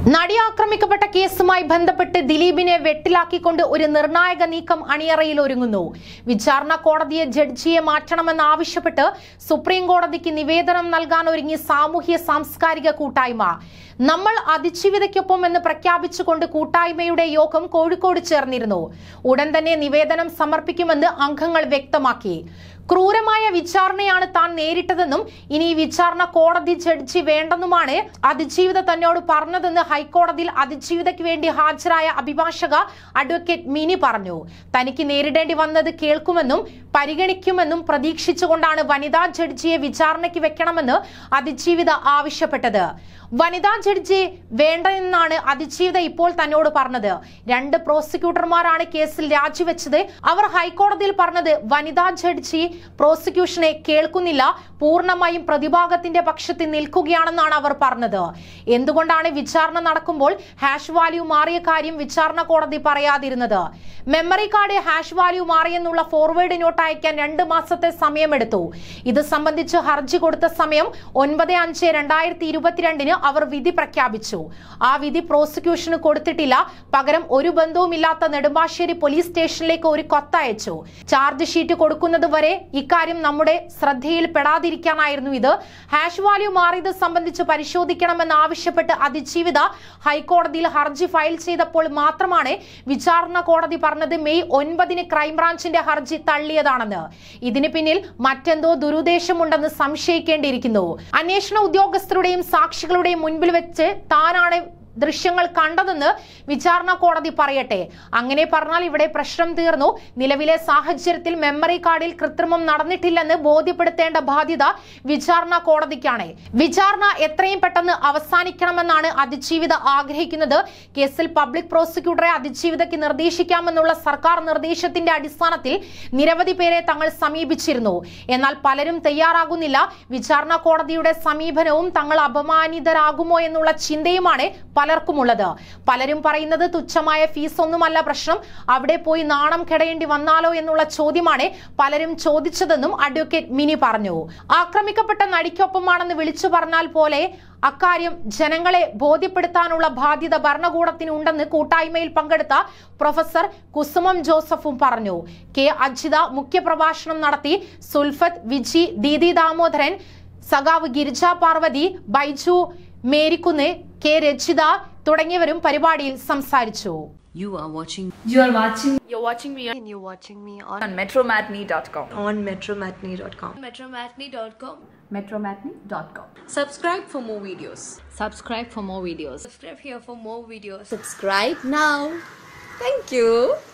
നടി ആക്രമിക്കപ്പെട്ട കേസുമായി ബന്ധപ്പെട്ട് ദിലീപിനെ വെട്ടിലാക്കിക്കൊണ്ട് ഒരു നിർണായക നീക്കം അണിയറയിൽ ഒരുങ്ങുന്നു വിചാരണ കോടതിയെ ജഡ്ജിയെ മാറ്റണമെന്ന് ആവശ്യപ്പെട്ട് സുപ്രീം കോടതിക്ക് നിവേദനം നൽകാൻ ഒരുങ്ങി സാമൂഹ്യ സാംസ്കാരിക കൂട്ടായ്മ നമ്മൾ അതിജീവിതയ്ക്കൊപ്പം എന്ന് പ്രഖ്യാപിച്ചുകൊണ്ട് കൂട്ടായ്മയുടെ യോഗം കോഴിക്കോട് ചേർന്നിരുന്നു ഉടൻ തന്നെ നിവേദനം സമർപ്പിക്കുമെന്ന് അംഗങ്ങൾ വ്യക്തമാക്കി ക്രൂരമായ വിചാരണയാണ് താൻ നേരിട്ടതെന്നും ഇനി ഈ വിചാരണ കോടതി ജഡ്ജി വേണ്ടെന്നുമാണ് അതിജീവിത തന്നോട് പറഞ്ഞതെന്ന് ഹൈക്കോടതിയിൽ അതിജീവിതയ്ക്ക് വേണ്ടി ഹാജരായ അഭിഭാഷക അഡ്വക്കേറ്റ് മിനി പറഞ്ഞു തനിക്ക് നേരിടേണ്ടി വന്നത് കേൾക്കുമെന്നും പരിഗണിക്കുമെന്നും പ്രതീക്ഷിച്ചുകൊണ്ടാണ് വനിതാ ജഡ്ജിയെ വിചാരണയ്ക്ക് വെക്കണമെന്ന് അതിജീവിത ആവശ്യപ്പെട്ടത് വനിതാ ജഡ്ജി വേണ്ടെന്നാണ് അതിജീവിത ഇപ്പോൾ തന്നോട് പറഞ്ഞത് രണ്ട് പ്രോസിക്യൂട്ടർമാരാണ് കേസിൽ രാജിവെച്ചത് അവർ ഹൈക്കോടതിയിൽ പറഞ്ഞത് വനിതാ ജഡ്ജി പ്രോസിക്യൂഷനെ കേൾക്കുന്നില്ല പൂർണ്ണമായും പ്രതിഭാഗത്തിന്റെ പക്ഷത്ത് നിൽക്കുകയാണെന്നാണ് അവർ പറഞ്ഞത് എന്തുകൊണ്ടാണ് വിചാരണ നടക്കുമ്പോൾ ഹാഷ് വാല്യൂ മാറിയ കാര്യം വിചാരണ കോടതി പറയാതിരുന്നത് മെമ്മറി കാർഡ് ഹാഷ് വാല്യൂ മാറിയെന്നുള്ള ഫോർവേഡ് നോട്ട് അയക്കാൻ രണ്ട് മാസത്തെ സമയമെടുത്തു ഇത് സംബന്ധിച്ച് ഹർജി കൊടുത്ത സമയം ഒൻപത് അഞ്ച് രണ്ടായിരത്തി ഇരുപത്തിരണ്ടിന് അവർ വിധി പ്രഖ്യാപിച്ചു ആ വിധി പ്രോസിക്യൂഷന് കൊടുത്തിട്ടില്ല പകരം ഒരു ബന്ധവുമില്ലാത്ത നെടുമ്പാശ്ശേരി പോലീസ് സ്റ്റേഷനിലേക്ക് ഒരു കത്തയച്ചു ചാർജ് ഷീറ്റ് കൊടുക്കുന്നത് വരെ ഇക്കാര്യം നമ്മുടെ ശ്രദ്ധയിൽ പെടാതിരിക്കാനായിരുന്നു ഇത് ഹാഷ് വാല്യൂ മാറിയത് സംബന്ധിച്ച് പരിശോധിക്കണമെന്ന് ആവശ്യപ്പെട്ട് അതിജീവിത ഹൈക്കോടതിയിൽ ഹർജി ഫയൽ ചെയ്തപ്പോൾ മാത്രമാണ് വിചാരണ കോടതി പറഞ്ഞത് മെയ് ഒൻപതിന് ക്രൈംബ്രാഞ്ചിന്റെ ഹർജി തള്ളിയതാണെന്ന് ഇതിന് പിന്നിൽ മറ്റെന്തോ ദുരുദ്ദേശമുണ്ടെന്ന് സംശയിക്കേണ്ടിയിരിക്കുന്നു അന്വേഷണ ഉദ്യോഗസ്ഥരുടെയും സാക്ഷികളുടെയും മുൻപിൽ വെച്ച് താനാണ് ദൃശ്യങ്ങൾ കണ്ടതെന്ന് വിചാരണ കോടതി പറയട്ടെ അങ്ങനെ പറഞ്ഞാൽ ഇവിടെ പ്രശ്നം തീർന്നു നിലവിലെ സാഹചര്യത്തിൽ മെമ്മറി കാർഡിൽ കൃത്രിമം നടന്നിട്ടില്ലെന്ന് ബോധ്യപ്പെടുത്തേണ്ട ബാധ്യത വിചാരണ കോടതിക്കാണ് വിചാരണ എത്രയും പെട്ടെന്ന് അവസാനിക്കണമെന്നാണ് അതിജീവിത ആഗ്രഹിക്കുന്നത് കേസിൽ പബ്ലിക് പ്രോസിക്യൂട്ടറെ അതിജീവിതയ്ക്ക് നിർദ്ദേശിക്കാമെന്നുള്ള സർക്കാർ നിർദ്ദേശത്തിന്റെ അടിസ്ഥാനത്തിൽ നിരവധി പേരെ തങ്ങൾ സമീപിച്ചിരുന്നു എന്നാൽ പലരും തയ്യാറാകുന്നില്ല വിചാരണ കോടതിയുടെ സമീപനവും തങ്ങൾ അപമാനിതരാകുമോ എന്നുള്ള ചിന്തയുമാണ് പലർക്കുമുള്ളത് പലരും പറയുന്നത് തുച്ഛമായ ഫീസ് ഒന്നുമല്ല പ്രശ്നം അവിടെ പോയി നാണം കെടയേണ്ടി വന്നാലോ എന്നുള്ള ചോദ്യമാണ് പലരും ചോദിച്ചതെന്നും അഡ്വക്കേറ്റ് മിനി പറഞ്ഞു ആക്രമിക്കപ്പെട്ട നടിക്കൊപ്പമാണെന്ന് വിളിച്ചു പറഞ്ഞാൽ പോലെ അക്കാര്യം ജനങ്ങളെ ബോധ്യപ്പെടുത്താനുള്ള ബാധ്യത ഭരണകൂടത്തിനുണ്ടെന്ന് കൂട്ടായ്മയിൽ പങ്കെടുത്ത പ്രൊഫസർ കുസുമം ജോസഫും പറഞ്ഞു കെ അജിത മുഖ്യപ്രഭാഷണം നടത്തി സുൽഫത്ത് വിജി ദീദി ദാമോദരൻ സഖാവ് ഗിരിജ പാർവതി ബൈജു മേരിക്കുന്ന് കെ രചിത തുടങ്ങിയവരും പരിപാടിയിൽ സംസാരിച്ചു You are watching You are watching You're watching me and you're watching me on, on metromatney.com. on metromatney.com. metromatney.com. metromatney.com. Subscribe for more videos. Subscribe for more videos. Subscribe here for more videos. Subscribe now. Thank you.